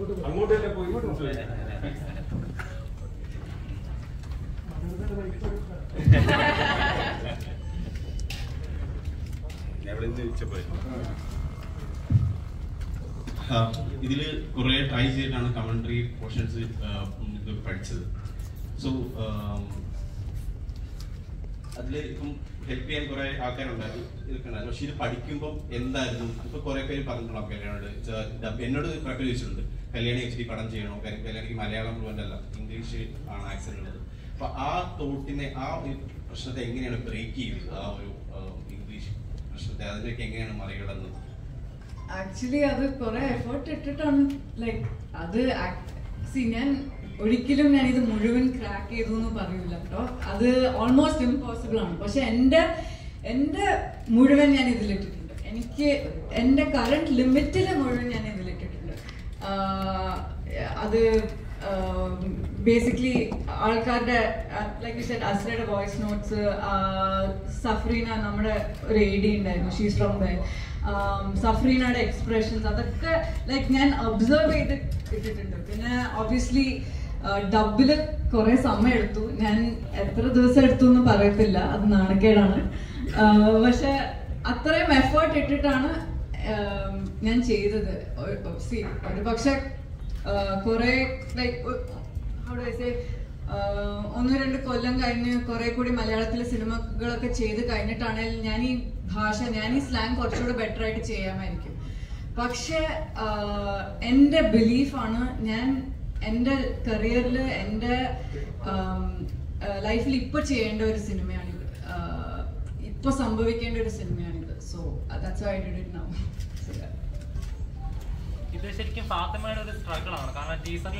അങ്ങോട്ട് തന്നെ പോയി ചോദിക്കാം. ഞാൻ ഇവിടെ നിന്ന് ചോദിച്ചപ്പോഴേ ഇതിൽ കുറെ ട്രൈ ചെയ്തിട്ടാണ് കമന്ററി പോർഷൻസ് ഇത് പഠിച്ചത് സോ അതിൽ ഇപ്പം ഹെൽപ്പ് ചെയ്യാൻ കുറെ ആൾക്കാരുണ്ടായിരുന്നു ഇതൊക്കെ ഉണ്ടായിരുന്നു പക്ഷെ ഇത് പഠിക്കുമ്പോൾ എന്തായിരുന്നു ഇപ്പൊ കുറെ പേര് പറഞ്ഞിട്ടുള്ള കല്യാണോട് എന്നോട് കുറെ പേര് ചോദിച്ചിട്ടുണ്ട് കല്യാണി എച്ച് ഡി പടം ചെയ്യണോ കാര്യം കല്യാണിക്ക് മലയാളം ഫ്ലുവൻ്റ് അല്ല ഇംഗ്ലീഷ് ആണ് ആക്സെന്റ് ഉള്ളത് അപ്പൊ ആ തോട്ടിനെ ആ ഒരു പ്രശ്നത്തെ എങ്ങനെയാണ് ബ്രേക്ക് ചെയ്തത് ആ ഒരു ഇംഗ്ലീഷ് പ്രശ്നത്തെ അതിനൊക്കെ എങ്ങനെയാണ് മറികടന്നത് ആക്ച്വലി അത് കുറെ എഫേർട്ട് ഇട്ടിട്ടാണ് ലൈക്ക് അത് സി ഞാൻ ഒരിക്കലും ഞാൻ ഇത് മുഴുവൻ ക്രാക്ക് ചെയ്തു എന്ന് പറയൂല കേട്ടോ അത് ഓൾമോസ്റ്റ് ഇമ്പോസിബിൾ ആണ് പക്ഷെ എൻ്റെ എൻ്റെ മുഴുവൻ ഞാൻ ഇതിലിട്ടിട്ടുണ്ട് എനിക്ക് എൻ്റെ കറണ്ട് ലിമിറ്റിൽ മുഴുവൻ ഞാൻ ഇതിലിട്ടിട്ടുണ്ട് ആഹ് അത് ബേസിക്കലി ആൾക്കാരുടെ ലൈക്ക് സെഡ് അസ്രയുടെ വോയിസ് നോട്ട്സ് സഫ്രീന നമ്മുടെ ഒരു എ ഡി ഉണ്ടായിരുന്നു ഷീസ് ഫ്രോം ദ സഫ്രീനയുടെ എക്സ്പ്രഷൻസ് അതൊക്കെ ലൈക്ക് ഞാൻ ഒബ്സർവ് ചെയ്ത് ഇട്ടിട്ടുണ്ട് പിന്നെ ഒബ്വിയസ്ലി ഡബില് കുറെ സമയം എടുത്തു ഞാൻ എത്ര ദിവസം എടുത്തു എന്ന് പറയത്തില്ല അത് നാണക്കേടാണ് ആഹ് പക്ഷെ അത്രയും എഫേർട്ട് ഇട്ടിട്ടാണ് ആം, ഞാൻ ചെയ്തത് ഒ- സി ഒരു പക്ഷെ കുറെ ലൈക്ക് ഒന്ന് രണ്ട് കൊല്ലം കഴിഞ്ഞ് കുറെ കൂടി മലയാളത്തിലെ സിനിമകളൊക്കെ ചെയ്ത് കഴിഞ്ഞിട്ടാണെങ്കിൽ ഞാൻ ഈ ഭാഷ ഞാൻ ഈ സ്ലാങ് കുറച്ചുകൂടെ ബെറ്റർ ആയിട്ട് ചെയ്യാമായിരിക്കും പക്ഷെ ആഹ്, എൻ്റെ ബിലീഫാണ് ഞാൻ എൻ്റെ കരിയറിൽ എൻ്റെ ലൈഫിൽ ഇപ്പൊ ചെയ്യേണ്ട ഒരു സിനിമയാണിത് ആഹ്, ഇപ്പൊ സംഭവിക്കേണ്ട ഒരു സിനിമയാണിത് so that's I did it now ഇത് ശരിക്കും ഫാത്തിമയുടെ ഒരു സ്ട്രഗിൾ ആണ് കാരണം ടീസറിൽ